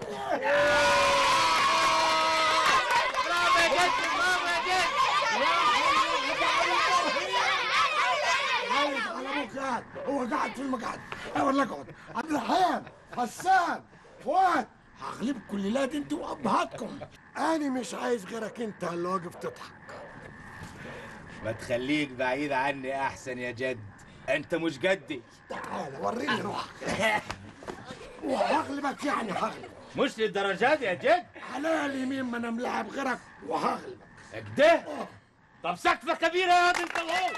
برافو يا جد برافو يا جد عايز على ابوك قاعد هو قاعد في المقعد ولا اقعد عبد الرحيم حسان فؤاد هغلبكم الليلة انت وابهاتكم انا مش عايز غيرك انت اللي واقف تضحك ما تخليك بعيد عني احسن يا جد انت مش جدي تعال وريني روحك وهغلبك يعني هغلب مش للدرجه دي يا جد على اليمين ما انا ملاعب غيرك وهغلب كده طب سقفه كبيره يا واد انت وهو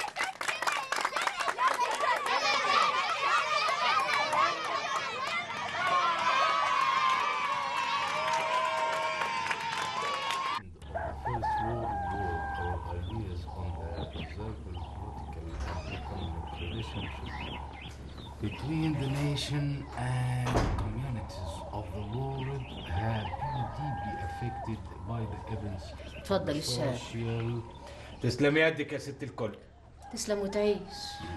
First World War, our ideas on the observable political and economic relationship between the nation and communities of the world have been deeply affected by the events اتفضل الشاي social تسلم يدك يا ست الكل تسلم وتعيش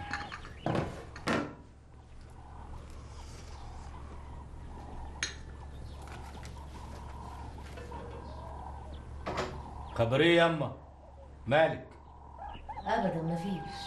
خبريه يما مالك ابدا مفيش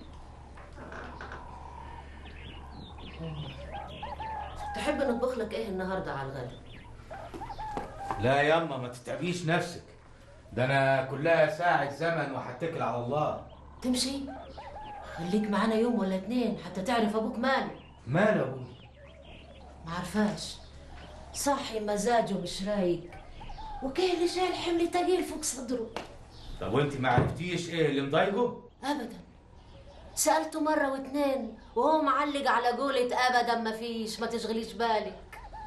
تحب نطبخ لك ايه النهارده على الغدا لا يما ما تتعبيش نفسك ده انا كلها ساعة زمن وهتكل على الله تمشي خليك معانا يوم ولا اتنين حتى تعرف ابوك ماله مال ابوي ما عرفاش صاحي مزاجه مش رايق وكاين اللي شايل حمل تقيل فوق صدره طب وانت ما عرفتيش ايه اللي مضايقه ابدا سالته مره واتنين وهو معلق على قولة ابدا ما فيش ما تشغليش بالك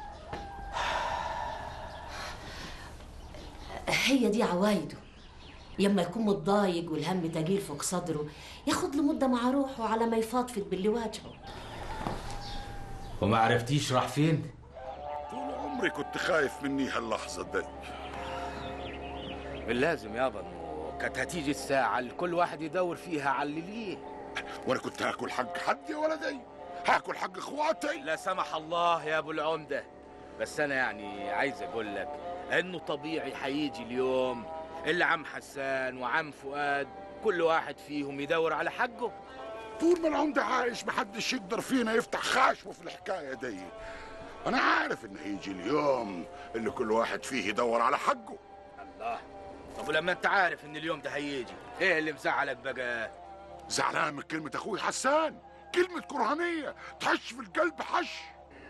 هي دي عوايده لما يكون متضايق والهم تقيل فوق صدره ياخد له مده مع روحه على ما يفضفض باللي واجهه وما عرفتيش راح فين طول عمري كنت خايف مني هاللحظة دي لازم يابا إنه كانت هتيجي الساعة اللي كل واحد يدور فيها على اللي ليه وانا كنت هاكل حق حد يا ولدي هاكل حق اخواتي لا سمح الله يا ابو العمدة بس انا يعني عايز اقول لك انه طبيعي هيجي اليوم اللي عم حسان وعم فؤاد كل واحد فيهم يدور على حقه طول ما العمدة عايش محدش يقدر فينا يفتح خاشمه في الحكاية دي انا عارف ان هيجي اليوم اللي كل واحد فيه يدور على حقه الله طب ولما انت عارف ان اليوم ده هيجي ايه اللي مزعلك بقى زعلان من كلمة اخوي حسان كلمة كرهانية تحش في القلب حش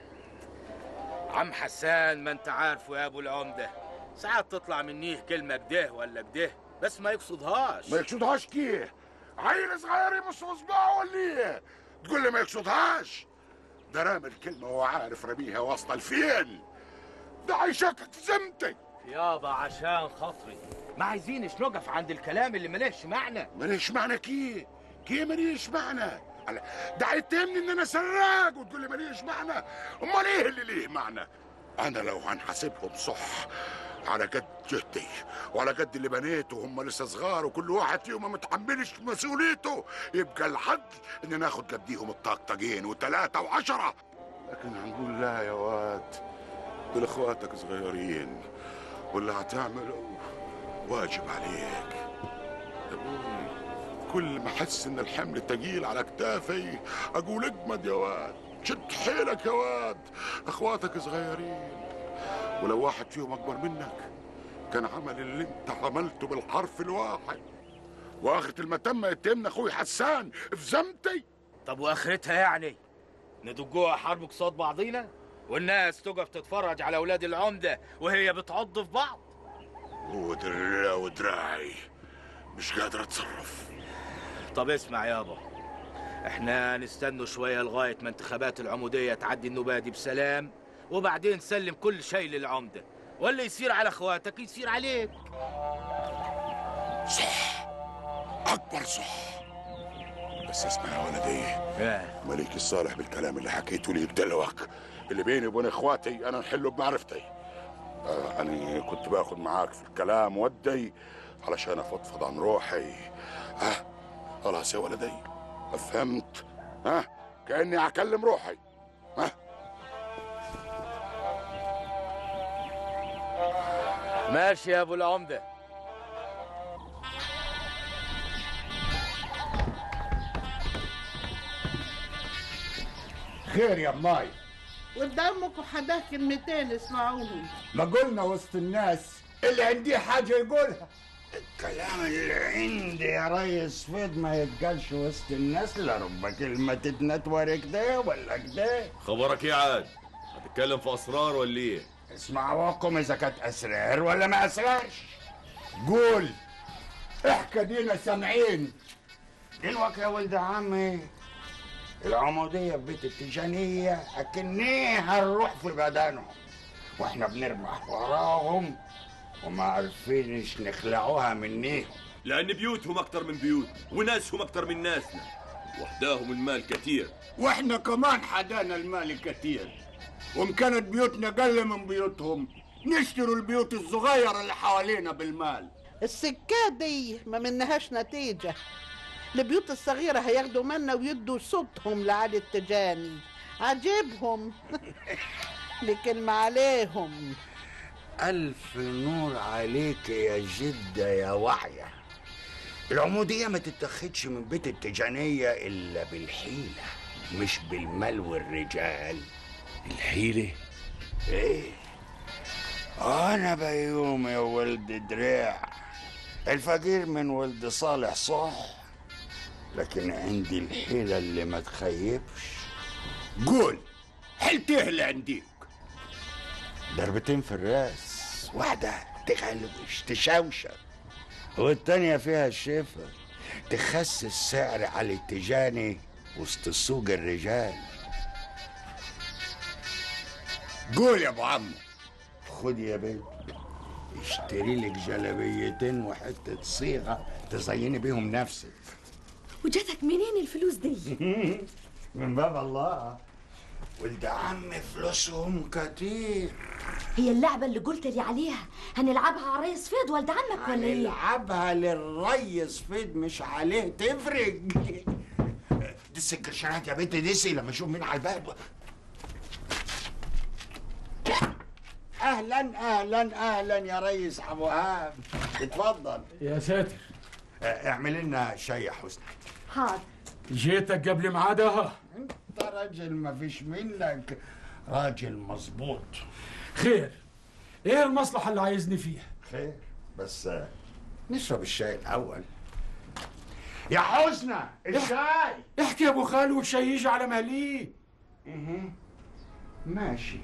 عم حسان ما انت عارفه يا ابو العمدة ساعات تطلع منيه كلمة كده ولا كده بس ما يقصدهاش ما يقصدهاش كيه عيل صغير يبص اصبعه ولا ايه تقول لي ما يقصدهاش ده رامي الكلمة وهو عارف رميها واصلة لفين ده هيشكك في ذمتي يابا عشان خاطري ما عايزينش نقف عند الكلام اللي ملهش معنى ماليش معنى كيه كيه ماليش معنى ألا، ده هيتهمني ان انا سراق وتقول لي ماليش معنى امال ايه اللي ليه معنى انا لو هنحاسبهم صح على قد جهدي وعلى قد اللي بنيته وهم لسه صغار وكل واحد فيهم ما متحملش مسؤوليته يبقى الحد ان ناخد قديهم الطاقطقين وثلاثة وعشرة لكن هنقول لا يا واد دول اخواتك صغيرين واللي هتعمله واجب عليك يا ابوي كل ما احس ان الحمل تقيل على كتافي اقول اجمد يا واد شد حيلك يا واد اخواتك صغيرين ولو واحد فيهم اكبر منك كان عمل اللي انت عملته بالحرف الواحد واخرة المتمة يتمنى اخوي حسان في ذمتي طب واخرتها يعني ندقوها حرب قصاد بعضينا والناس تقف تتفرج على اولاد العمده وهي بتعض في بعض ودرا ودراعي مش قادر اتصرف طب اسمع يابا احنا نستنوا شويه لغايه ما انتخابات العموديه تعدي النوبه دي بسلام وبعدين نسلم كل شيء للعمده واللي يصير على اخواتك يصير عليك صح اكبر صح بس اسمع يا ولدي ايه مليك الصالح بالكلام اللي حكيته لي بدلوك اللي بيني وبين اخواتي انا نحله بمعرفتي آه انا كنت باخد معاك في الكلام ودي علشان افضفض عن روحي ها خلاص يا ولدي فهمت ها كاني اكلم روحي ها ماشي يا ابو العمده خير يا ماي قدامكم حداه كلمتين اسمعوهم ما قلنا وسط الناس اللي عندي حاجة يقولها الكلام اللي عندي يا ريس فيض ما يتقالش وسط الناس لا رب كلمة تتنتور كده ولا كده خبرك ايه عاد؟ هتتكلم في اسرار ولا ايه؟ اسمعوكم اذا كانت اسرار ولا ما اسرارش قول احكي دينا سامعين دلوقتي يا ولد عمي العمودية في بيت التجانية أكنيها الروح في بدنهم واحنا بنرمح وراهم وما عارفينش نخلعوها منيهم لان بيوتهم اكتر من بيوت وناسهم اكتر من ناسنا وحداهم المال كتير واحنا كمان حدانا المال كتير وان كانت بيوتنا قل من بيوتهم نشتروا البيوت الصغيرة اللي حوالينا بالمال السكات دي ما منهاش نتيجة البيوت الصغيرة هياخدوا منا ويدوا صوتهم لعلي التجاني عجبهم لكن ما عليهم ألف نور عليك يا جدة يا واعية العمودية ما تتخدش من بيت التجانية إلا بالحيلة مش بالمال والرجال الحيله إيه أنا بيوم يا ولد دراع الفقير من ولد صالح صح لكن عندي الحيلة اللي ما تخيبش قول حيلتيه اللي عنديك ضربتين في الراس واحدة تغلبش تشوشر والتانية فيها الشفا تخسس سعر على التجاني وسط سوق الرجال قول يا ابو عمو خد يا بنت اشتري لك جلبيتين وحتة صيغة تزيني بيهم نفسك وجاتك منين الفلوس دي من باب الله ولد عم فلوسهم كتير هي اللعبة اللي قلت لي عليها هنلعبها على ريس فيض ولد عمك ولا ايه هنلعبها للريس فيد مش عليه تفرق دي السكرشنات يا بنت ديسي لما اشوف مين على الباب اهلا اهلا اهلا يا ريس ابو هاب اتفضل يا ساتر اه، اعمل لنا شاي يا حسني حاضر جيتك قبل ميعادها انت راجل ما فيش منك راجل مظبوط خير ايه المصلحة اللي عايزني فيها خير بس اه، نشرب الشاي الاول يا حسنى الشاي احكي يا ابو خالو والشاي يجي على مهليه ماشي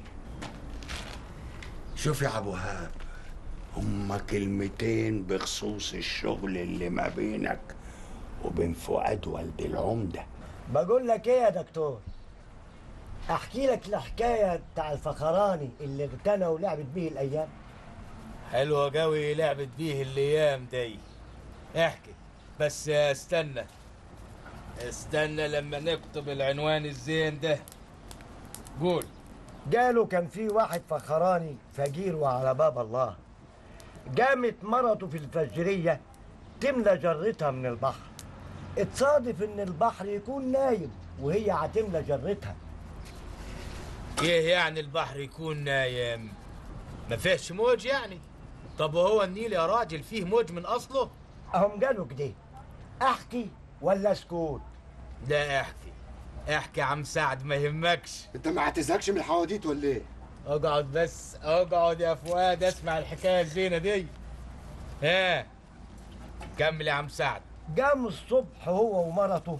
شوف يا ابو هاب هما كلمتين بخصوص الشغل اللي ما بينك وبين فؤاد والد العمده بقول لك ايه يا دكتور احكي لك الحكايه بتاع الفخراني اللي اغتنى ولعبت بيه الايام حلوة قوي لعبت بيه الايام دي احكي بس استنى استنى لما نكتب العنوان الزين ده قول قالوا كان في واحد فخراني فقير وعلى باب الله قامت مرته في الفجريه تملى جرتها من البحر اتصادف ان البحر يكون نايم وهي هتملى جرتها ايه يعني البحر يكون نايم ما فيهش موج يعني طب وهو النيل يا راجل فيه موج من اصله اهم قالوا كده احكي ولا اسكت لا احكي احكي عم سعد ما يهمكش انت ما هتزهقش من الحواديت ولا ايه؟ اقعد بس اقعد يا فؤاد اسمع الحكايه الزينه دي ها كمل يا عم سعد قام الصبح هو ومرته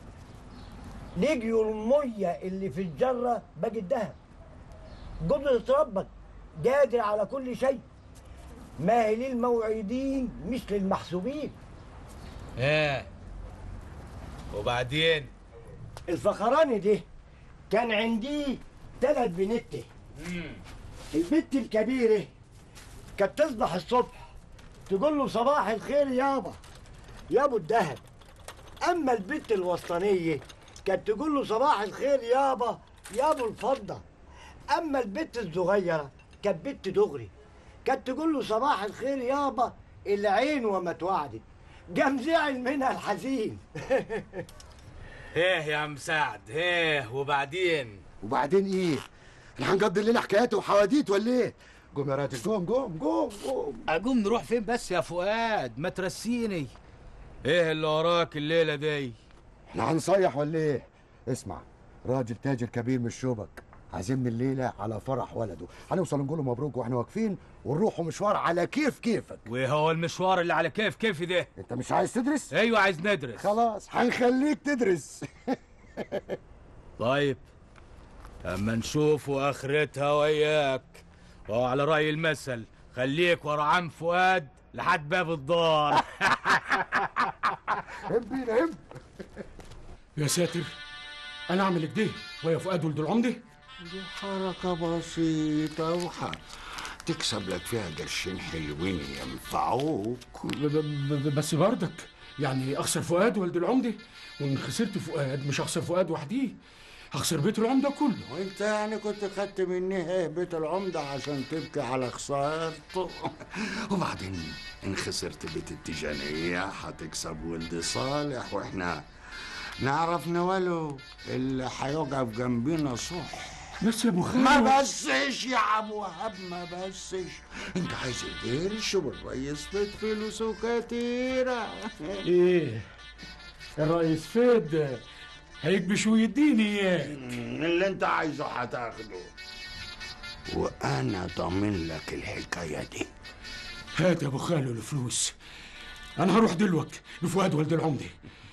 لقيوا المية اللي في الجرة بقت دهب قدرة ربك قادر على كل شيء ما هي للموعدين مش للمحسوبين ها وبعدين الفخراني ده كان عندي ثلاث بنته البنت الكبيرة كانت تصبح الصبح تقول له صباح الخير يابا يابا الدهب اما البنت الوسطانية كانت تقول له صباح الخير يابا يابا الفضة اما البنت الصغيرة كانت بنت دغري كانت تقول له صباح الخير يابا العين وما توعدت قام زعل منها الحزين ايه يا عم سعد ايه وبعدين وبعدين ايه؟ احنا هنقضي الليله حكايات وحواديت ولا ايه؟ قوم يا راجل قوم قوم قوم قوم اقوم نروح فين بس يا فؤاد ما ترسيني ايه اللي وراك الليله دي احنا هنصيح ولا ايه اسمع راجل تاجر كبير من الشوبك عازمني الليله على فرح ولده هنوصل نقول له مبروك واحنا واقفين ونروحوا مشوار على كيف كيفك وهو المشوار اللي على كيف كيف ده انت مش عايز تدرس ايوه عايز ندرس خلاص هنخليك تدرس طيب اما نشوف اخرتها وياك وعلى راي المثل خليك ورا عم فؤاد لحد باب الدار هم بينا هم يا ساتر انا اعمل كده ويا فؤاد ولد العمده دي حركة بسيطة وح تكسب لك فيها قرشين حلوين ينفعوك ب- ب- ب- بس بردك يعني اخسر فؤاد ولد العمده وان خسرت فؤاد مش هخسر فؤاد وحديه هخسر بيت العمده كله وانت يعني كنت خدت مني ايه بيت العمدة عشان تبكي على خسارته وبعدين ان خسرت بيت التجانية هتكسب ولد صالح واحنا نعرف نولو اللي هيقف جنبينا صح بس يا ابو خالد ما بسش يا ابو وهب ما بسش انت عايز القرش والريس فيت فلوسه كتيرة ايه الرئيس فيد هيكبش ويديني اياه اللي انت عايزه هتاخده وانا ضامن لك الحكاية دي هات يا ابو خالو الفلوس انا هروح دلوقتي لفؤاد ولد العمده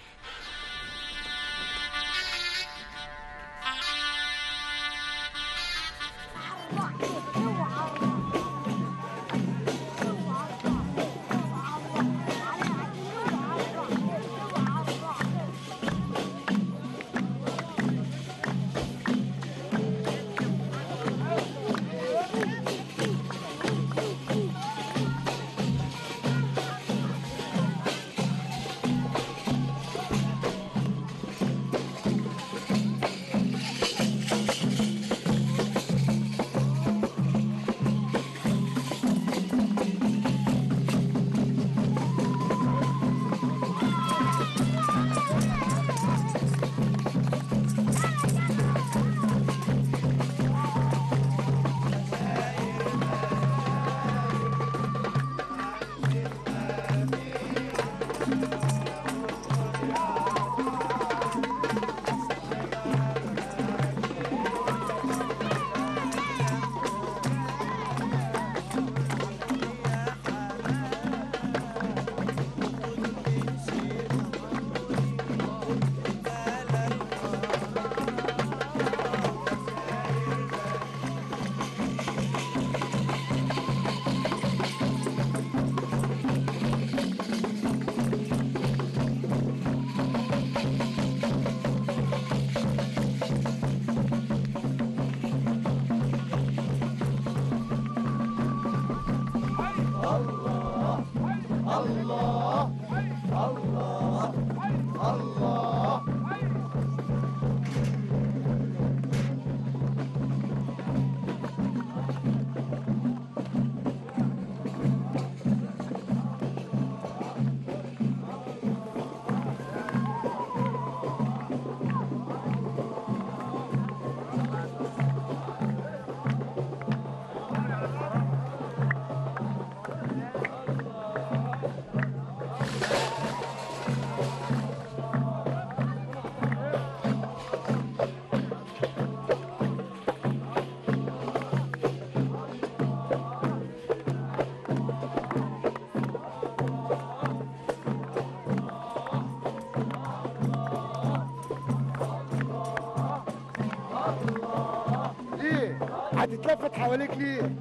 ليه هتتلفت حواليك ليه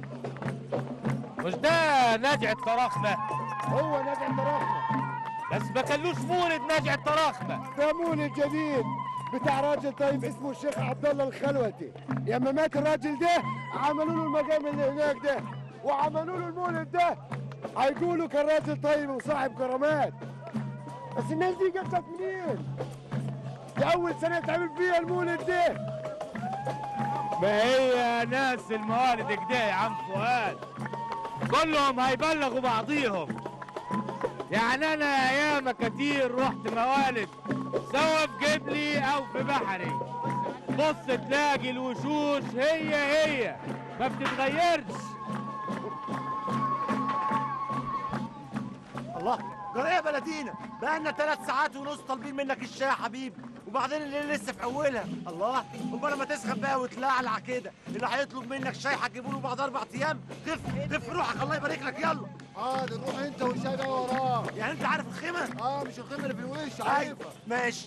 مش ده ناجع التراخمة هو نجع التراخمة بس ما كلوش مولد ناجع التراخمة ده مولد جديد بتاع راجل طيب اسمه الشيخ عبد الله الخلوتي لما مات الراجل ده عملوا له المقام اللي هناك ده وعملوا له المولد ده هيقولوا كان راجل طيب وصاحب كرامات بس الناس دي جبتك منين؟ دي أول سنة تعمل فيها المولد ده ما هي ناس الموالد كده يا عم فؤاد كلهم هيبلغوا بعضيهم يعني انا ايام كتير رحت موالد سواء في جبلي او في بحري بص تلاقي الوشوش هي هي ما بتتغيرش الله جرى يا بلدينا بقالنا ثلاث ساعات ونص طالبين منك الشاي يا حبيبي وبعدين الليل لسه في اولها الله امال لما تسخن بقى وتلعلع كده اللي هيطلب منك شاي هتجيبه له بعد اربع ايام غف غف روحك الله يبارك لك يلا حاضر روح انت والشاي ده وراه يعني انت عارف الخيمه اه مش الخيمه اللي في الوش ايوه عارفها ماشي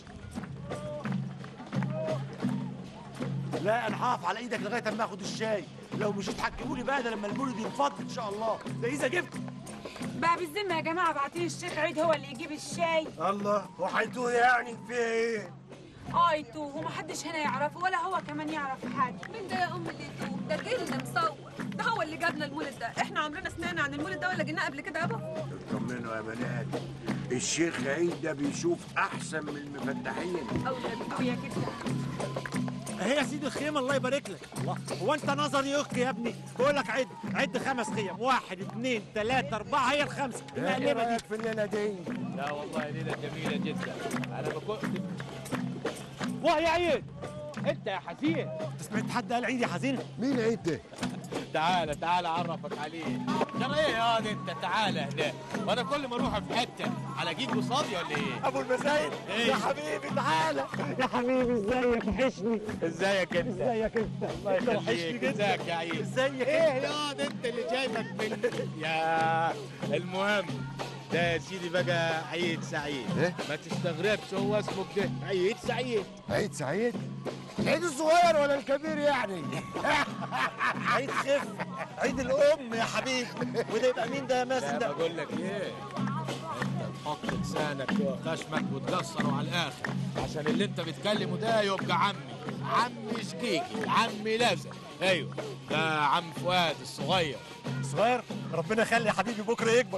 لا انا هقف على ايدك لغايه اما اخد الشاي لو مشيت حكمولي بقى ده لما المولد ينفض ان شاء الله ده اذا جبت بقى بالذمة يا جماعة بعتين الشيخ عيد هو اللي يجيب الشاي الله وحيتوه يعني في ايه ايتو ومحدش هنا يعرفه ولا هو كمان يعرف حاجة مين ده يا ام اللي يتوب ده الجيل اللي مصور ده هو اللي جابنا المولد ده احنا عمرنا سمعنا عن المولد ده ولا جينا قبل كده يابا اطمنوا يا بنات الشيخ عيد ده بيشوف احسن من المفتحين او النبي يا كده اهي يا سيدي الخيمه الله يبارك لك الله هو انت نظري يخ يا ابني بقول لك عد عد خمس خيم واحد اثنين ثلاثه اربعه هي الخمسه المقلبه دي في الليله دي لا والله ليلة جميلة جدا أنا بكون واه يا عيد انت يا حزين انت سمعت حد قال عيد يا حزين مين عيد ده تعالى تعالى أعرفك عليه ترى إيه يا واد أنت تعالى هنا وأنا كل ما أروح في حتة ألاقيك قصادي ولا إيه؟ ابو المسايد إيه؟ يا حبيبي تعالى يا حبيبي ازيك وحشني ازيك انت؟ ازيك انت الله انت وحشني يخليك جدا ازيك يا عيد ازيك ايه انت؟ يا واد انت اللي جايبك من يا المهم ده يا سيدي بقى عيد سعيد إيه؟ ما تستغربش هو اسمه كده عيد سعيد عيد سعيد العيد الصغير ولا الكبير يعني عيد خف عيد الام يا حبيبي وده يبقى مين ده يا مازن لا ده بقول لك ايه انت تحط لسانك جوه خشمك وتكسره على الاخر عشان اللي انت بتكلمه ده يبقى عمي عمي شكيكي عمي لازم ايوه ده عم فؤاد الصغير صغير ربنا يخلي يا حبيبي بكره يكبر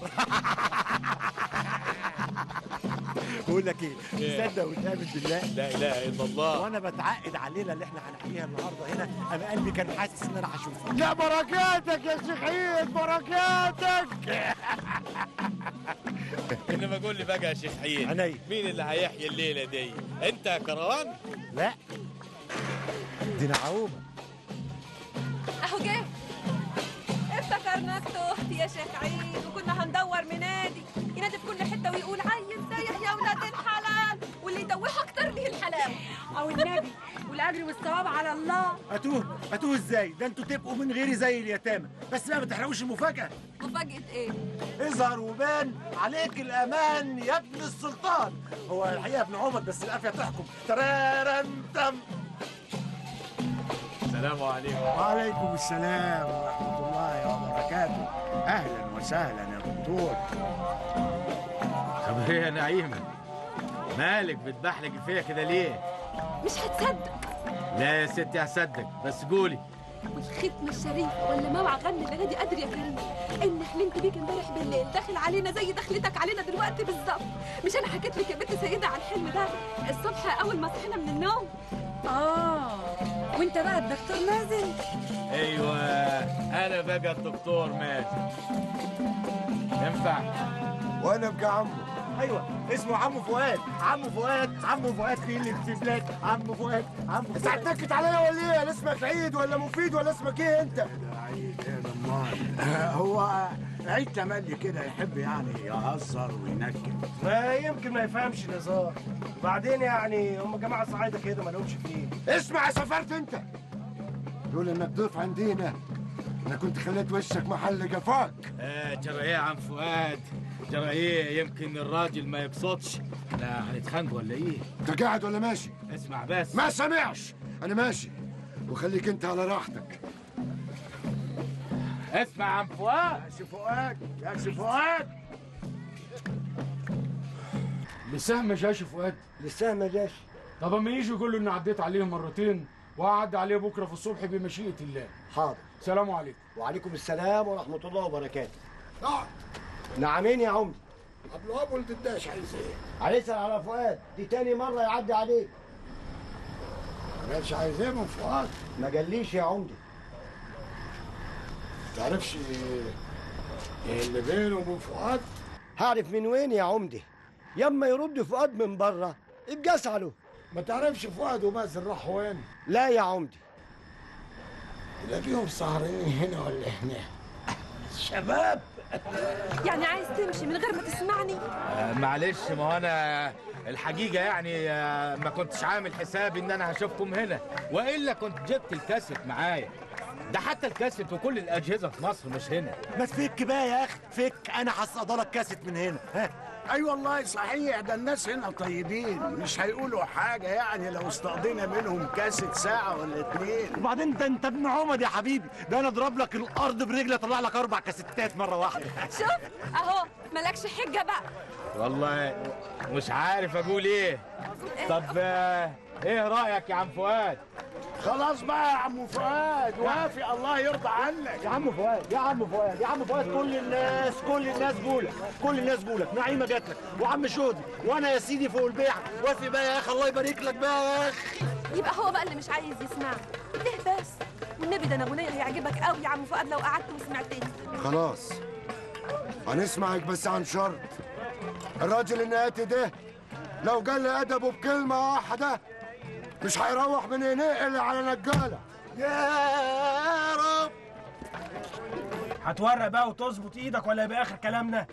بقول لك ايه إيه؟ تصدق وتامن بالله لا اله الا الله وانا بتعقد على الليله اللي احنا هنحكيها النهارده هنا انا قلبي كان حاسس ان انا هشوفك لا بركاتك يا شيخ عيد بركاتك انما قول لي بقى يا شيخ عيد عينيا. مين اللي هيحيي الليله دي انت يا كروان لا دي نعومه اهو جه افتكرناك تهت يا شيخ عيد وكنا هندور منادي ينادي في كل حته ويقول عيل سايح يا ولاد الحلال واللي يدوح اكتر ليه الحلاوه او النبي والاجر والثواب على الله اتوه اتوه ازاي ده انتوا تبقوا من غيري زي اليتامى بس بقى ما تحرقوش المفاجاه مفاجاه ايه اظهر وبان عليك الامان يا ابن السلطان هو الحقيقه ابن عمر بس القافيه تحكم ترارنتم السلام عليكم وعليكم السلام ورحمة الله وبركاته أهلا وسهلا يا دكتور طب ايه يا نعيمه مالك بتبحلق فيا كده ليه مش هتصدق لا يا ستي هصدق بس قولي والختم الشريف ولا موعى غني اللي نادي قادر يا كريم ان حلمت بيك امبارح بالليل داخل علينا زي دخلتك علينا دلوقتي بالظبط مش انا حكيت لك يا بنت سيده على الحلم ده الصبح اول ما صحينا من النوم اه وانت بقى الدكتور مازن ايوه انا بقى الدكتور مازن ينفع وانا ابقى عمه ايوه اسمه عمو فؤاد عمو فؤاد عمو فؤاد في اللي في بلاد عمو فؤاد عمو انت فؤاد هتنكت عليا ولا ايه؟ لا اسمك عيد ولا مفيد ولا اسمك ايه انت؟ ده عيد ايه ده امال هو عيد تملي كده يحب يعني يهزر وينكت ما يمكن ما يفهمش الهزار وبعدين يعني هم جماعه صعايده كده ما لهمش فيه اسمع يا سفرت انت دول انك ضيف عندنا انا كنت خليت وشك محل جفاك آه جرى ايه يا عم فؤاد جرى ايه يمكن الراجل ما يقصدش احنا هنتخانق ولا ايه انت قاعد ولا ماشي؟ اسمع بس ما سمعش انا ماشي وخليك انت على راحتك اسمع يا عم فؤاد يا سي فؤاد يا سي فؤاد لسه ما جاش فؤاد لسه ما جاش طب اما يجي يقول له اني عديت عليه مرتين وهعدي عليه بكره في الصبح بمشيئه الله حاضر سلام عليكم وعليكم السلام ورحمه الله وبركاته اقعد نعمين يا عمدي عبد الوهاب ولد الداش عايز ايه؟ هيسأل على فؤاد دي تاني مرة يعدي عليك ما قالش عايز ايه من فؤاد؟ ما قاليش يا عمدي تعرفش ايه اللي بينه وبين فؤاد؟ هعرف من وين يا عمدي يما يرد فؤاد من بره يبقى اسأله ما تعرفش فؤاد ومازن راح وين؟ لا يا عمدي تلاقيهم سهرانين هنا ولا هنا شباب يعني عايز تمشي من غير ما تسمعني آه، معلش ما هو انا الحقيقه يعني آه، ما كنتش عامل حسابي ان انا هشوفكم هنا والا كنت جبت الكاسيت معايا ده حتى الكاسيت وكل الاجهزه في مصر مش هنا ما تفك بقى يا اخي فك انا هصطادلك كاسيت من هنا ها اي والله صحيح ده الناس هنا طيبين مش هيقولوا حاجه يعني لو استقضينا منهم كاسة ساعه ولا اتنين وبعدين انت انت ابن عمد يا حبيبي ده انا اضرب لك الارض برجلي اطلع لك اربع كاسيتات مره واحده شوف اهو مالكش حجه بقى والله مش عارف اقول ايه طب آه، ايه رايك يا عم فؤاد خلاص بقى يا عم فؤاد وافي الله يرضى عنك يا عم فؤاد يا عم فؤاد يا عم فؤاد كل الناس كل الناس جولك كل الناس جولك نعيمه جات لك وعم شودي وانا يا سيدي فوق البيع وافي بقى يا اخي الله يبارك لك بقى يا اخي يبقى هو بقى اللي مش عايز يسمعني ليه بس والنبي ده انا اغنيه هيعجبك قوي يا عم فؤاد لو قعدت وسمعتني خلاص هنسمعك بس عن شرط الراجل النقاتي ده لو قال ادبه بكلمه واحده مش هيروح من هنا الا على نجاله يا رب هتورق بقى وتظبط ايدك ولا يبقى اخر كلامنا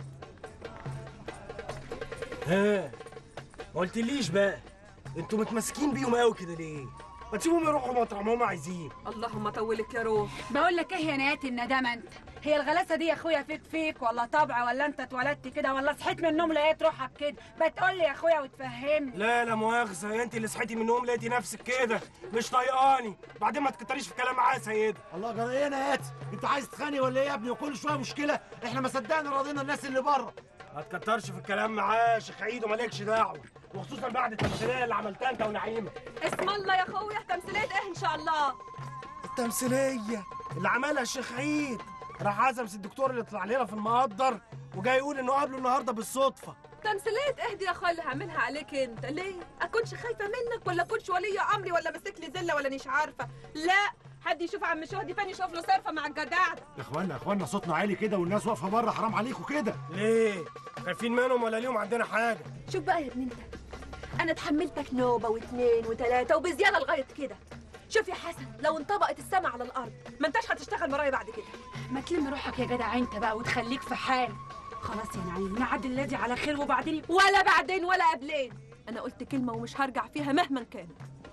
ها ما قلتليش بقى انتوا متمسكين بيهم قوي كده ليه ما تسيبهم يروحوا مطرح ما هم عايزين اللهم طولك يا روح بقول لك ايه يا نيات الندامه انت هي الغلاسه دي يا اخويا فيك فيك ولا طبع ولا انت اتولدت كده ولا صحيت من النوم لقيت روحك كده بتقول لي يا اخويا وتفهمني لا لا مؤاخذة انت اللي صحيتي من النوم لقيتي نفسك كده مش طايقاني بعدين ما تكتريش في كلام معايا يا سيدة الله جرى ايه انا يا انت عايز تخاني ولا ايه يا ابني وكل شويه مشكله احنا ما صدقنا راضينا الناس اللي بره ما تكترش في الكلام معاه يا شيخ عيد ومالكش دعوه وخصوصا بعد التمثيليه اللي عملتها انت ونعيمه اسم الله يا اخويا تمثيليه ايه ان شاء الله التمثيليه اللي عملها الشيخ عيد راح عزم الدكتور اللي طلع لنا في المقدر وجاي يقول انه قابله النهارده بالصدفه تمثيليه اهدي يا اخويا اللي هعملها عليك انت ليه اكونش خايفه منك ولا اكونش ولي امري ولا ماسك لي زله ولا مش عارفه لا حد يشوف عم شهدي فين يشوف له صرفه مع الجدع يا اخوانا يا اخوانا صوتنا عالي كده والناس واقفه بره حرام عليكم كده ليه خايفين منهم ولا ليهم عندنا حاجه شوف بقى يا ابن انت انا اتحملتك نوبه واثنين وثلاثه وبزياده لغايه كده شوف يا حسن لو انطبقت السما على الارض ما انتش هتشتغل ورايا بعد كده ما تلم روحك يا جدع انت بقى وتخليك في حالك خلاص يا نعيم نعدي الذي على خير وبعدين ولا بعدين ولا قبلين انا قلت كلمه ومش هرجع فيها مهما كان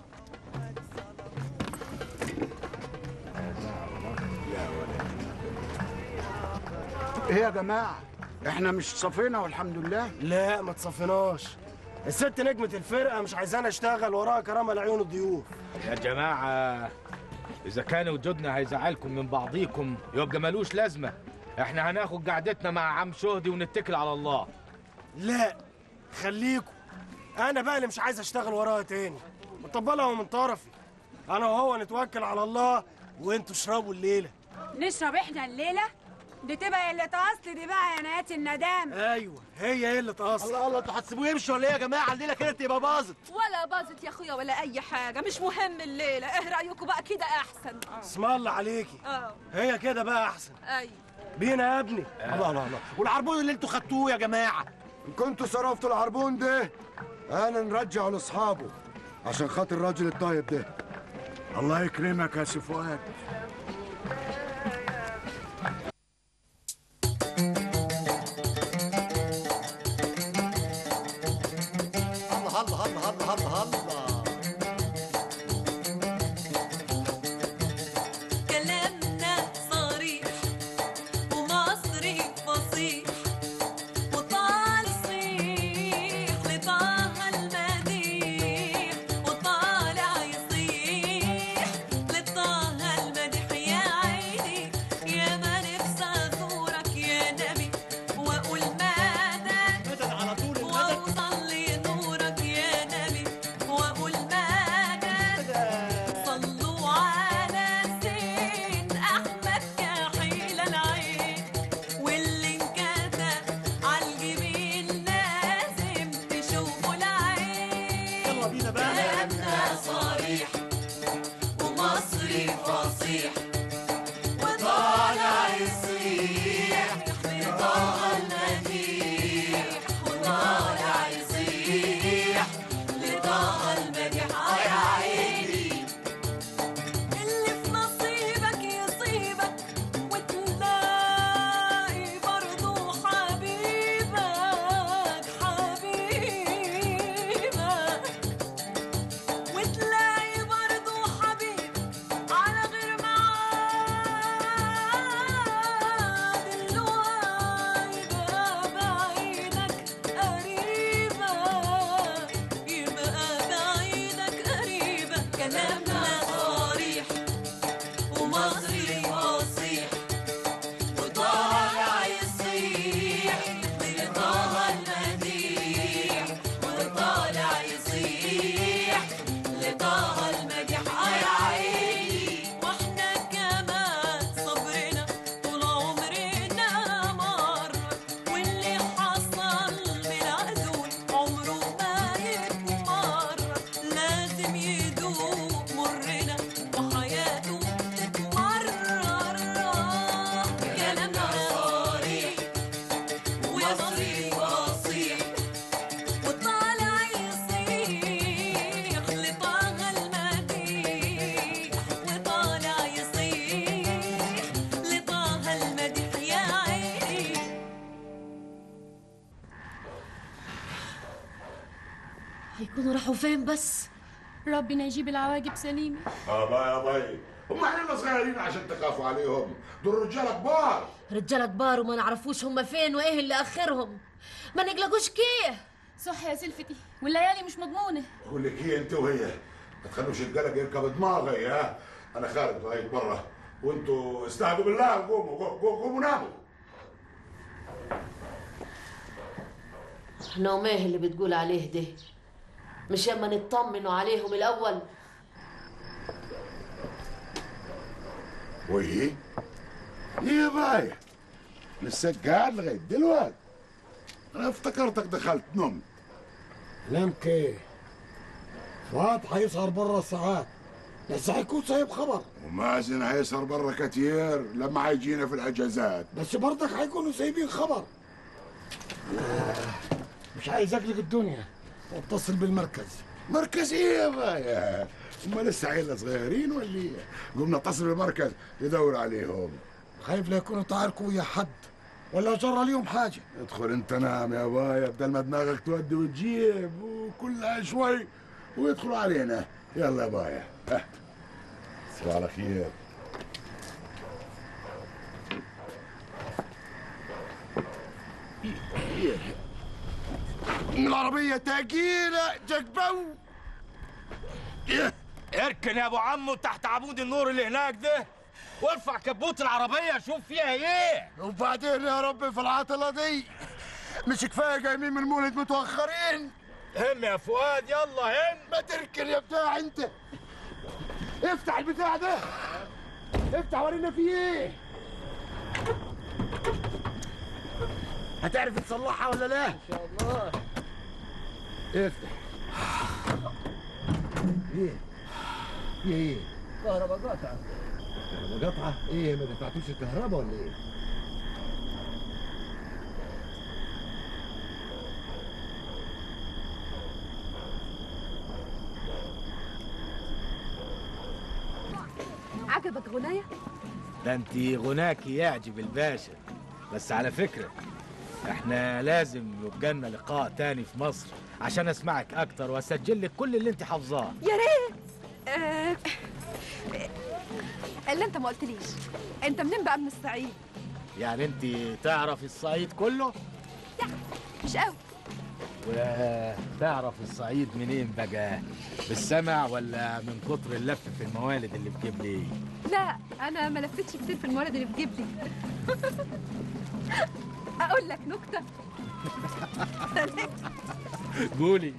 ايه يا جماعه احنا مش صفينا والحمد لله لا ما تصفيناش الست نجمة الفرقة مش عايزانا اشتغل وراها كرامة لعيون الضيوف يا جماعه اذا كان وجودنا هيزعلكم من بعضيكم يبقى ملوش لازمه احنا هناخد قعدتنا مع عم شهدي ونتكل على الله لا خليكم انا بقى اللي مش عايز اشتغل وراها تاني مطبلها من طرفي انا وهو نتوكل على الله وانتوا اشربوا الليلة نشرب احنا الليله دي تبقى اللي اصل دي بقى يا نيات الندامه ايوه هي هي اللي تقصر الله الله انتوا هتسيبوه يمشي ولا ايه يا جماعة الليلة كده تبقى باظت ولا باظت يا اخويا ولا اي حاجه مش مهم الليله ايه رايكم بقى كده احسن اسم الله عليكي اه هي كده بقى احسن ايوه بينا يا ابني الله الله الله والعربون اللي انتوا خدتوه يا جماعة ان كنتوا صرفتوا العربون ده انا نرجعه لاصحابه عشان خاطر الراجل الطيب ده الله يكرمك يا سي فؤاد الله الله الله الله الله الله كلامنا صريح ومصري فصيح وطال صيح لطه المديح وطالع يصيح لطه المديح هيكونوا راحوا فين بس ربنا يجيب العواقب سليمة اه بقى يا باي هم احنا صغيرين عشان تخافوا عليهم دول رجاله كبار رجالة كبار وما نعرفوش هم فين وايه اللي اخرهم ما نقلقوش كيه صح يا سلفتي والليالي مش مضمونة بقول لك ايه انت وهي ما تخلوش القلق يركب دماغي ها انا خارج لغايه بره وانتوا استهدوا بالله قوموا قوموا قوموا ناموا نوم ايه اللي بتقول عليه ده مش اما نطمنوا عليهم الاول وايه؟ ايه يا باي لسه قاعد لغايه دلوقتي انا افتكرتك دخلت نمت نمت ايه؟ فؤاد هيسهر برا ساعات لسه هيكون سايب خبر ومازن هيسهر برا كتير لما هيجينا في الاجازات بس برضك هيكونوا سايبين خبر آه، مش عايز اقلق الدنيا واتصل بالمركز مركز ايه يا بايا هم لسه عيلة صغيرين ولا ايه قمنا نتصل بالمركز ندور عليهم خايف لا يكونوا تعاركوا ويا حد ولا جرى ليهم حاجه ادخل انت نام يا بايا بدل ما دماغك تودي وتجيب وكلها شوي ويدخلوا علينا يلا يا بايا ها. تصبح على خير العربية تاجيلة جكبو اركن يا ابو عمو تحت عمود النور اللي هناك ده وارفع كبوت العربية شوف فيها ايه وبعدين يا ربي في العطلة دي مش كفاية جايين من المولد متأخرين هم يا فؤاد يلا هم ما تركن يا بتاع انت افتح البتاع ده افتح ورينا فيه ايه هتعرف تصلحها ولا لا؟ ان شاء الله افتح ايه؟ ايه ايه؟ كهرباء قطعة كهرباء قطعة؟ ايه ما دفعتوش الكهرباء ولا ايه؟ عجبك غناية؟ ده انت غناكي يعجب الباشا بس على فكرة احنا لازم يبقى لنا لقاء تاني في مصر عشان اسمعك اكتر واسجل لك كل اللي انت حافظاه يا ريت آه، اللي انت ما قلتليش انت منين بقى من الصعيد؟ يعني انت تعرف الصعيد كله مش قوي وتعرف الصعيد منين بقى بالسمع ولا من كتر اللف في الموالد اللي في جبلي لا انا ما لفتش كتير في الموارد اللي في جيبتي اقول لك نكته قولي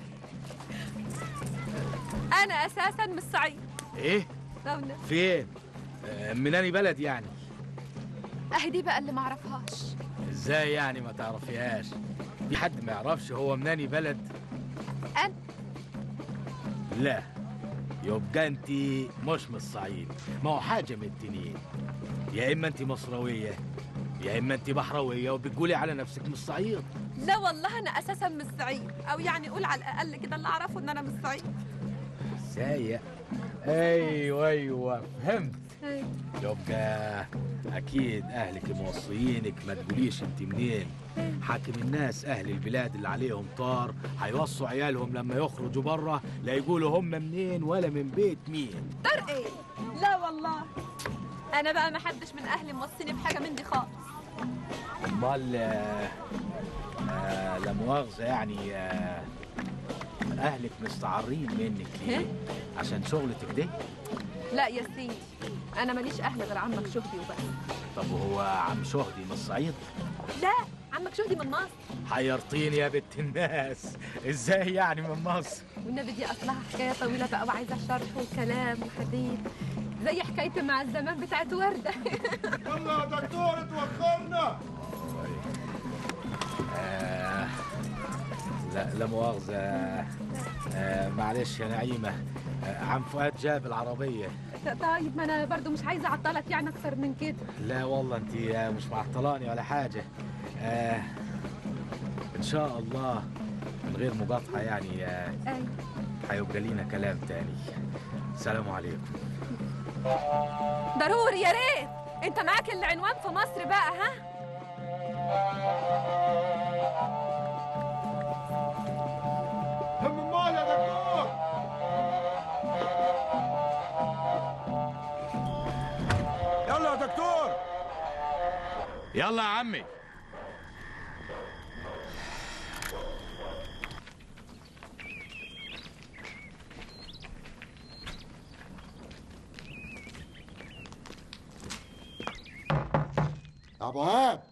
انا اساسا من الصعيد ايه دولة فين آه، من اني بلد يعني اهي دي بقى اللي ما اعرفهاش ازاي يعني ما تعرفيهاش في حد ما يعرفش هو من اني بلد انا لا يبقى انت مش من الصعيد ما هو حاجه من التنين يا اما انت مصرويه يا اما انت بحراويه وبتقولي على نفسك من الصعيد لا والله انا اساسا من الصعيد او يعني قول على الاقل كده اللي اعرفه ان انا من الصعيد ازاي ايوه ايوه فهمت يبقى اكيد اهلك موصيينك ما تقوليش انت منين حاكم الناس اهل البلاد اللي عليهم طار هيوصوا عيالهم لما يخرجوا بره لا يقولوا هم منين ولا من بيت مين طار ايه لا والله انا بقى ما حدش من اهلي موصيني بحاجه من دي خالص امال آه، آه، لا مؤاخذه يعني آه، اهلك مستعرين منك ليه عشان شغلتك دي لا يا سيدي انا ماليش اهل غير عمك شهدي وبس طب وهو عم شهدي من الصعيد لا عمك شهدي من مصر حيرتيني يا بنت الناس ازاي يعني من مصر والنبي دي اصلها حكايه طويله بقى وعايزه شرح وكلام وحديث زي حكايتي مع الزمان بتاعت ورده يلا يا دكتور اتوخرنا آه لا لا مؤاخذة آه معلش يا نعيمة آه عم فؤاد جاب العربية طيب ما انا برضو مش عايزه اعطلك يعني اكتر من كده لا والله انت آه، مش معطلاني ولا حاجة آه ان شاء الله من غير مقاطعة يعني آه ايوه هيبقى لينا كلام تاني السلام عليكم ضروري يا ريت انت معاك العنوان في مصر بقى ها هم مال يا يلا يا عمي ابو هاب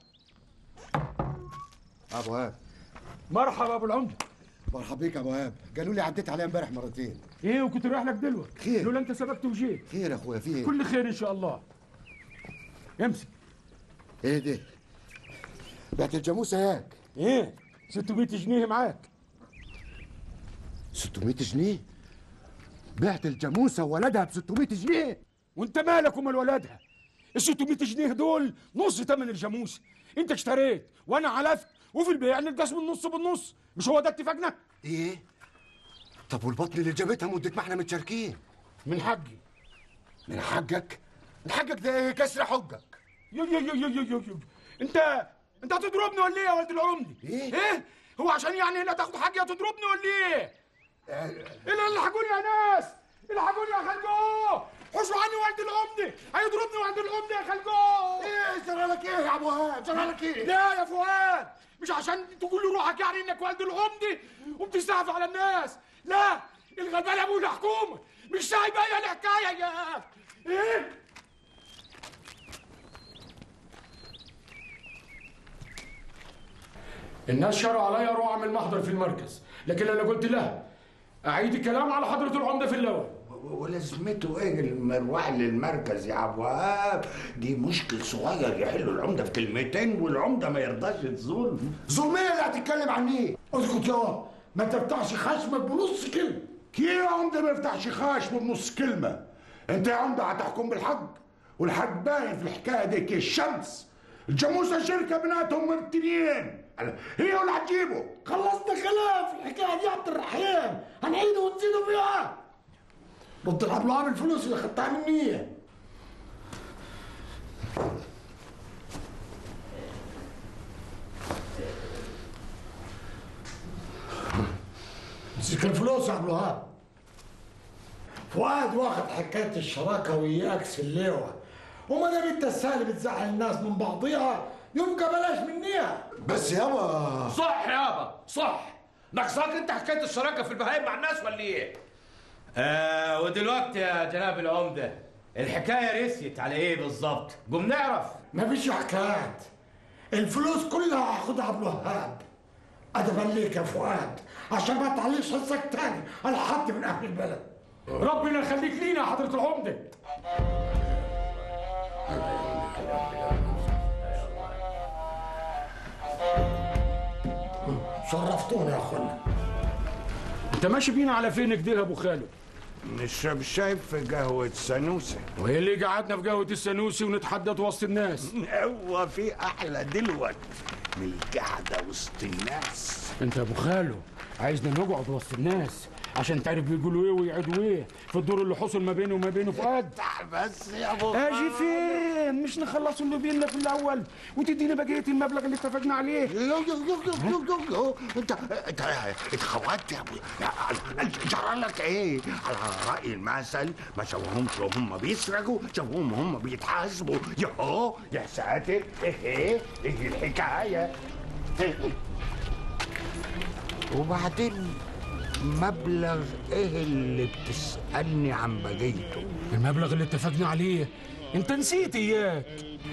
ابو هاب مرحبا ابو العمده مرحبا بيك يا ابو هاب قالوا لي عديت عليها امبارح مرتين ايه وكنت رايح لك دلوقتي خير. لولا انت سبقت وجيت خير يا اخويا في ايه كل خير ان شاء الله امسك ايه ده بعت الجاموسه ياك ايه 600 جنيه معاك 600 جنيه بعت الجاموسه وولدها ب 600 جنيه وانت مالك ومال ولدها ال 600 جنيه دول نص ثمن الجاموسه انت اشتريت وانا علفت وفي البيع نتقسم النص بالنص مش هو ده اتفاقنا ايه طب والبطن اللي جابتها مدة ما احنا متشاركين من حقي من حقك من حقك ده ايه كسر حجك يو يو يو يو يو يو يو. انت انت هتضربني ولا ايه يا ولد العمدي ايه ايه هو عشان يعني هنا تاخد حقي هتضربني ولا ايه ايه اللي حقوني يا ناس اللي حقوني يا خلجو حشوا عني ولد العمدي هيضربني ولد العمدي يا خلجو ايه جرى لك ايه يا ابو هاب جرى لك ايه لا يا فؤاد مش عشان تقول لروحك يعني انك ولد العمدي وبتستعف على الناس لا الغلبان ابو الحكومه مش سايبه هي الحكايه يا ايه الناس شروا عليا اروح اعمل محضر في المركز لكن انا قلت لها اعيد الكلام على حضره العمده في الاول ولازمته ايه المروح للمركز يا عبد الوهاب دي مشكل صغير يحلوا العمده في كلمتين والعمده ما يرضاش تزور ظلمية اللي هتتكلم عن ايه اسكت يا ما تفتحش خشمك بنص كلمه كيف يا عمده ما يفتحش خشمه بنص كلمه انت يا عمده هتحكم بالحق والحق باين في الحكايه دي كالشمس الجاموسه شركه بيناتهم مرتين هي ولا هتجيبه خلصنا كلام في الحكايه دي يا عبد الرحيم هنعيده ونزيده فيها رد العب له عامل الفلوس اللي خدتها مني مسك الفلوس يا عبد الوهاب فؤاد واخد حكايه الشراكه وياك سليوه وما دام انت السهل بتزعل الناس من بعضيها يبقى بلاش منيها بس يابا صح يابا صح ناقصاك انت حكايه الشراكه في البهايم مع الناس ولا ايه؟ آه ودلوقتي يا جناب العمدة الحكاية رسيت على ايه بالظبط؟ قوم نعرف مفيش حكايات الفلوس كلها هاخدها عبد الوهاب ادبا ليك يا فؤاد عشان ما تعليش حسك تاني على حد من اهل البلد ربنا يخليك لينا يا حضره العمده شرفتونا يا اخوانا انت ماشي بينا على فين كده يا ابو خالد نشرب شاي في قهوة سنوسة وهي اللي قعدنا في قهوه السنوسي ونتحدث وسط الناس هو في احلى دلوقتي من القعدة وسط الناس انت يا ابو خالو عايزنا نقعد وسط الناس عشان تعرف بيقولوا ايه ويعيدوا ايه في الدور اللي حصل ما بينه وما بينه فؤاد بس يا ابو اجي فين مش نخلصوا اللي بيننا في الاول وتديني بقيه المبلغ اللي اتفقنا عليه يو يو يو يو يو يو يو انت انت اتخوت يا ابو جرى لك ايه على راي المثل ما شافوهمش وهم بيسرقوا شافوهم هم بيتحاسبوا يهو يا ساتر ايه ايه الحكايه وبعدين مبلغ ايه اللي بتسالني عن بقيته المبلغ اللي اتفقنا عليه انت نسيت اياك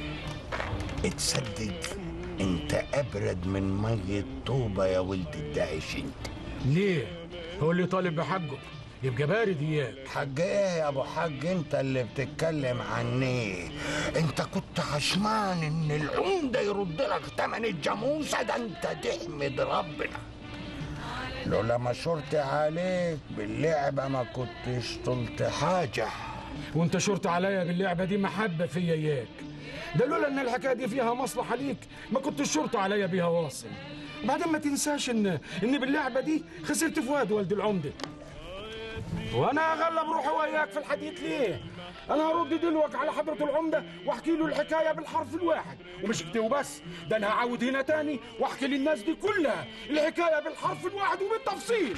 تصدق انت ابرد من ميه طوبه يا ولد الداعش انت ليه هو اللي طالب بحقه يبقى بارد اياك حاج ايه يا ابو حاج انت اللي بتتكلم عني انت كنت عشمان ان العمده يرد لك تمن الجاموسه ده انت تحمد ربنا لولا ما شرت عليك باللعبه ما كنتش طلت حاجه وانت شرط عليا باللعبه دي محبه فيا اياك ده لولا ان الحكايه دي فيها مصلحه ليك ما كنت الشرط عليا بيها واصل وبعدين ما تنساش ان ان باللعبه دي خسرت فؤاد والد العمده وانا اغلب روحي وياك في الحديث ليه انا هرد دلوقتي على حضره العمده واحكي له الحكايه بالحرف الواحد ومش كده وبس ده انا هعود هنا تاني واحكي للناس دي كلها الحكايه بالحرف الواحد وبالتفصيل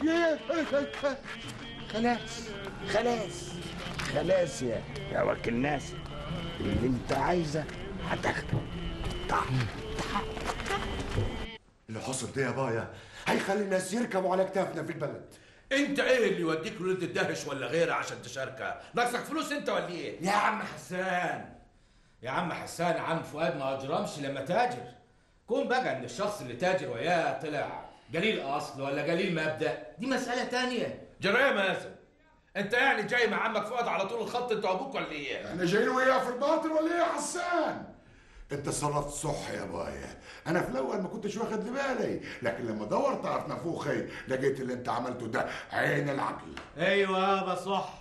خلاص خلاص خلاص يا يا وكيل ناس اللي انت عايزه هتاخده اللي حصل ده يا بايا هيخلي الناس يركبوا على كتافنا في البلد انت ايه اللي يوديك ولد الدهش ولا غيره عشان تشاركها ناقصك فلوس انت ولا ايه يا عم حسان يا عم حسان عم فؤاد ما اجرمش لما تاجر كون بقى ان الشخص اللي تاجر وياه طلع قليل اصل ولا قليل مبدا دي مساله تانية جرايه مازن انت يعني جاي مع عمك فؤاد على طول الخط انت وابوك ولا ايه احنا جايين وياه في الباطل ولا ايه يا حسان انت صرفت صح يا بايا انا في الاول ما كنتش واخد بالي لكن لما دورت على نافوخي لقيت اللي انت عملته ده عين العقل ايوه يابا صح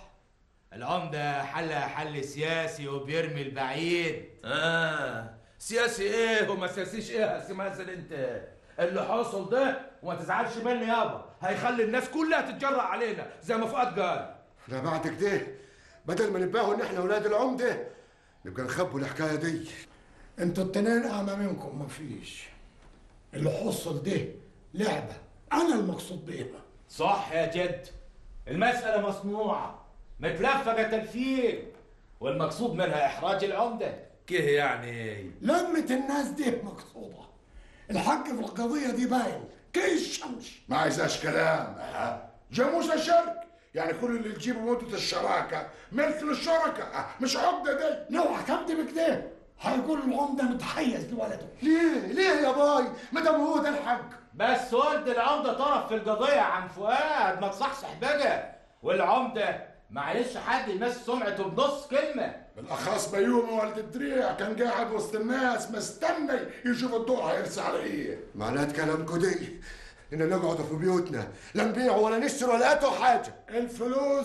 العمدة حلها حل سياسي وبيرمي البعيد اه سياسي ايه وما سياسيش ايه يا سي مازن انت اللي حصل ده وما تزعلش مني يابا هيخلي الناس كلها تتجرأ علينا زي ما فؤاد قال لا بعد كده بدل ما نباهوا ان احنا اولاد العمده نبقى نخبوا الحكايه دي انتوا التنين اعمى منكم مفيش اللي حصل ده لعبه انا المقصود بيها صح يا جد المسألة مصنوعة متلفقة تلفيق والمقصود منها إحراج العمدة كيه يعني لمة الناس دي مقصوده الحق في القضيه دي باين كي الشمس ما عايزاش كلام ها جاموسة شرك يعني كل اللي تجيبه مدة الشراكة ملك للشركة مش عقدة دي لو حكمت بكده هيقول العمده متحيز لولده ليه ليه يا باي ما دام هو ده الحق بس ولد العمدة طرف في القضية يا عم فؤاد ما تصحصح بقى والعمدة معلش حد يمس سمعته بنص كلمة بالاخص بيومي والد الدريع كان قاعد وسط الناس مستني يشوف الضوء هيرسى على ايه معنات كلامكم دي ان نقعد في بيوتنا لا نبيع ولا نشتري ولا اتوا حاجه الفلوس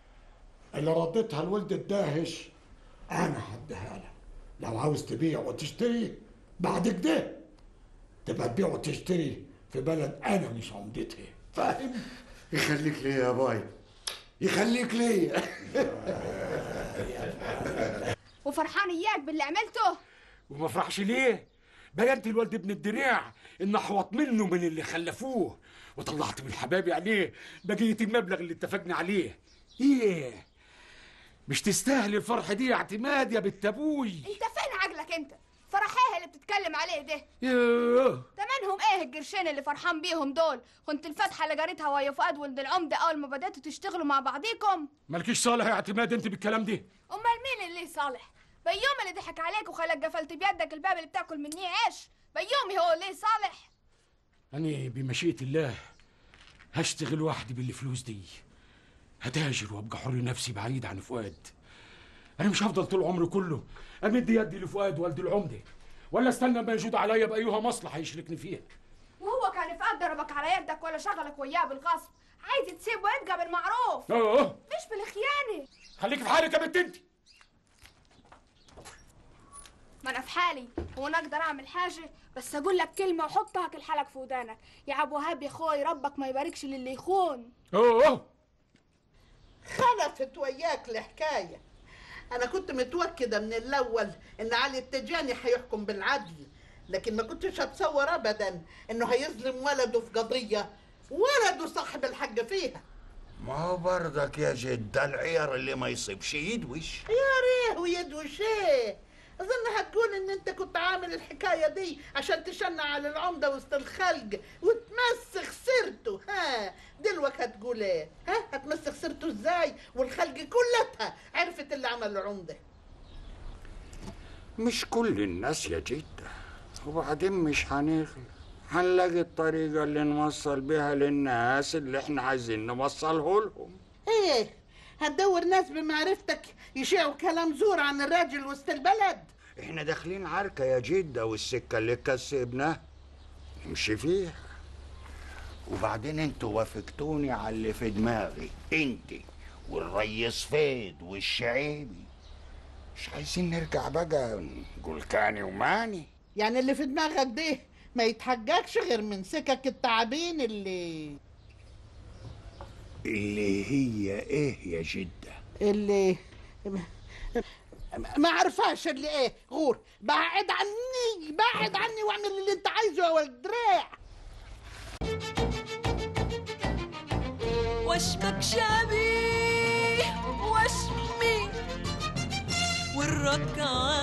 اللي رديتها لولد الداهش انا هديها لك لو عاوز تبيع وتشتري بعد كده تبقى تبيع وتشتري في بلد انا مش عمدتها فاهم يخليك ليه يا باي يخليك ليه وفرحان اياك باللي عملته وما فرحش ليه بينت الولد ابن الدراع ان احوط منه من اللي خلفوه وطلعت من حبابي عليه بقية المبلغ اللي اتفقنا عليه ايه مش تستاهل الفرحة دي يا اعتماد يا بنت ابوي انت فين عقلك انت فرحيه اللي بتتكلم عليه ده يوه تمنهم ايه القرشين اللي فرحان بيهم دول كنت الفاتحه اللي قريتها ويا فؤاد ولد العمده اول ما بداتوا تشتغلوا مع بعضيكم مالكيش صالح يا اعتماد انت بالكلام ده امال مين اللي صالح بيوم اللي ضحك عليك وخلاك قفلت بيدك الباب اللي بتاكل منيه عيش بيومي هو اللي صالح أنا بمشيئة الله هشتغل وحدي بالفلوس دي هتاجر وابقى حر نفسي بعيد عن فؤاد أنا مش هفضل طول عمري كله أمد يدي لفؤاد والد العمدة ولا استنى ما يجود عليا بأيها مصلحة يشركني فيها وهو كان فؤاد ضربك على يدك ولا شغلك وياه بالغصب عايز تسيبه يبقى بالمعروف أوه مش بالخيانه خليك في حالك يا بنت انت ما انا في حالي هو انا اقدر اعمل حاجه بس اقول لك كلمه وحطها كالحلق في ودانك يا ابو وهاب يا اخوي ربك ما يباركش للي يخون أوه خلفت وياك الحكاية أنا كنت متوكدة من الأول إن علي التجاني هيحكم بالعدل لكن ما كنتش أتصور أبدا إنه هيظلم ولده في قضية ولده صاحب الحق فيها ما هو برضك يا جد ده العيار اللي ما يصيبش يدوش يا ريه ويدوش ايه اظن هتقول ان انت كنت عامل الحكايه دي عشان تشنع على العمده وسط الخلق وتمسخ سيرته ها دلوقتي هتقول ايه ها هتمسخ سيرته ازاي والخلق كلها عرفت اللي عمل العمده مش كل الناس يا جد وبعدين مش هنغلى هنلاقي الطريقة اللي نوصل بيها للناس اللي احنا عايزين نوصله لهم ايه هتدور ناس بمعرفتك يشيعوا كلام زور عن الراجل وسط البلد احنا داخلين عركة يا جدة والسكة اللي كسبناها نمشي فيها وبعدين انتوا وافقتوني على اللي في دماغي انت والريس فيد والشعيبي مش عايزين نرجع بقى نقول كاني وماني يعني اللي في دماغك ده ما يتحججش غير من سكك التعابين اللي اللي هي ايه يا جدة اللي ما عرفاش اللي ايه غور بعد عني بعد عني واعمل اللي انت عايزه يا ولد دراع وشمك شبيه وشمي والركعة